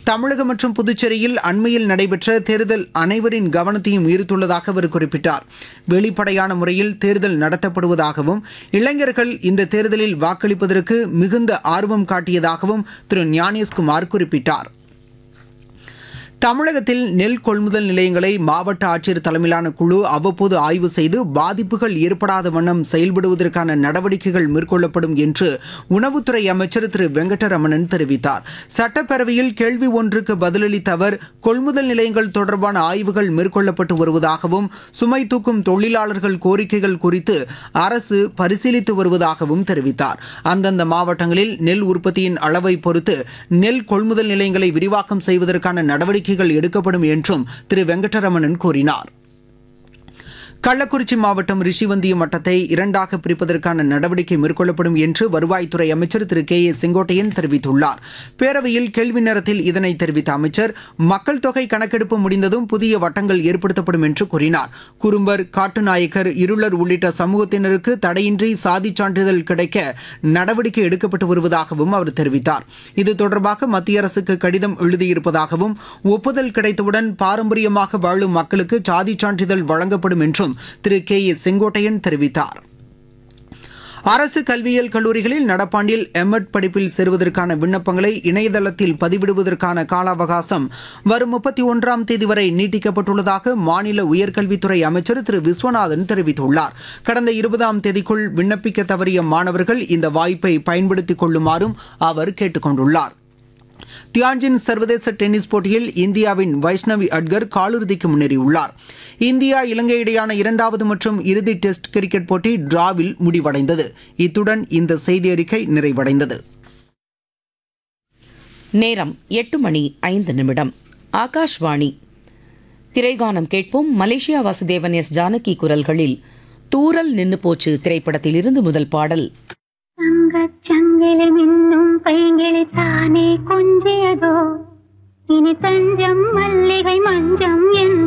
தமிழகம் மற்றும் புதுச்சேரியில் அண்மையில் நடைபெற்ற தேர்தல் அனைவரின் கவனத்தையும் ஈர்த்துள்ளதாக அவர் குறிப்பிட்டார் வெளிப்படையான முறையில் தேர்தல் நடத்தப்படுவதாகவும் இளைஞர்கள் இந்த தேர்தலில் வாக்களிப்பதற்கு மிகுந்த ஆர்வம் காட்டியதாகவும் திரு ஞானேஷ்குமார் குறிப்பிட்டார் தமிழகத்தில் நெல் கொள்முதல் நிலையங்களை மாவட்ட ஆட்சியர் தலைமையிலான குழு அவ்வப்போது ஆய்வு செய்து பாதிப்புகள் ஏற்படாத வண்ணம் செயல்படுவதற்கான நடவடிக்கைகள் மேற்கொள்ளப்படும் என்று உணவுத்துறை அமைச்சர் திரு வெங்கடரமணன் தெரிவித்தார் சட்டப்பேரவையில் கேள்வி ஒன்றுக்கு பதிலளித்த அவர் கொள்முதல் நிலையங்கள் தொடர்பான ஆய்வுகள் மேற்கொள்ளப்பட்டு வருவதாகவும் சுமை தூக்கும் தொழிலாளர்கள் கோரிக்கைகள் குறித்து அரசு பரிசீலித்து வருவதாகவும் தெரிவித்தார் அந்தந்த மாவட்டங்களில் நெல் உற்பத்தியின் அளவை பொறுத்து நெல் கொள்முதல் நிலையங்களை விரிவாக்கம் செய்வதற்கான நடவடிக்கைகள் எடுக்கப்படும் என்றும் திரு வெங்கடரமணன் கூறினார் கள்ளக்குறிச்சி மாவட்டம் ரிஷிவந்தியம் வட்டத்தை இரண்டாக பிரிப்பதற்கான நடவடிக்கை மேற்கொள்ளப்படும் என்று வருவாய்த்துறை அமைச்சர் திரு கே ஏ செங்கோட்டையன் தெரிவித்துள்ளார் பேரவையில் கேள்வி நேரத்தில் இதனை தெரிவித்த அமைச்சர் மக்கள் தொகை கணக்கெடுப்பு முடிந்ததும் புதிய வட்டங்கள் ஏற்படுத்தப்படும் என்று கூறினார் குறும்பர் காட்டுநாயக்கர் இருளர் உள்ளிட்ட சமூகத்தினருக்கு தடையின்றி சாதிச் சான்றிதழ் கிடைக்க நடவடிக்கை எடுக்கப்பட்டு வருவதாகவும் அவர் தெரிவித்தார் இது தொடர்பாக மத்திய அரசுக்கு கடிதம் எழுதியிருப்பதாகவும் ஒப்புதல் கிடைத்தவுடன் பாரம்பரியமாக வாழும் மக்களுக்கு சாதிச் சான்றிதழ் வழங்கப்படும் என்றும் திரு கே ஏ செங்கோட்டையன் தெரிவித்தார் அரசு கல்வியியல் கல்லூரிகளில் நடப்பாண்டில் எம்எட் படிப்பில் சேருவதற்கான விண்ணப்பங்களை இணையதளத்தில் பதிவிடுவதற்கான கால அவகாசம் வரும் முப்பத்தி ஒன்றாம் தேதி வரை நீட்டிக்கப்பட்டுள்ளதாக மாநில உயர்கல்வித்துறை அமைச்சர் திரு விஸ்வநாதன் தெரிவித்துள்ளார் கடந்த இருபதாம் தேதிக்குள் விண்ணப்பிக்க தவறிய மாணவர்கள் இந்த வாய்ப்பை பயன்படுத்திக் கொள்ளுமாறும் அவர் கேட்டுக் கொண்டுள்ளார் தியான்ஜின் சர்வதேச டென்னிஸ் போட்டியில் இந்தியாவின் வைஷ்ணவி அட்கர் காலிறுதிக்கு முன்னேறியுள்ளார் இந்தியா இலங்கை இடையான இரண்டாவது மற்றும் இறுதி டெஸ்ட் கிரிக்கெட் போட்டி டிராவில் முடிவடைந்தது இத்துடன் இந்த செய்தி அறிக்கை நிறைவடைந்தது நேரம் எட்டு மணி ஐந்து நிமிடம் ஆகாஷ்வாணி திரைகானம் கேட்போம் மலேசியா வாசுதேவன் எஸ் ஜானகி குரல்களில் தூரல் நின்னு போச்சு திரைப்படத்திலிருந்து முதல் பாடல் தங்கச் சங்கிலி மின்னும் பைங்கிளி தானே கொஞ்சியதோ இனி தஞ்சம் மல்லிகை மஞ்சம் என்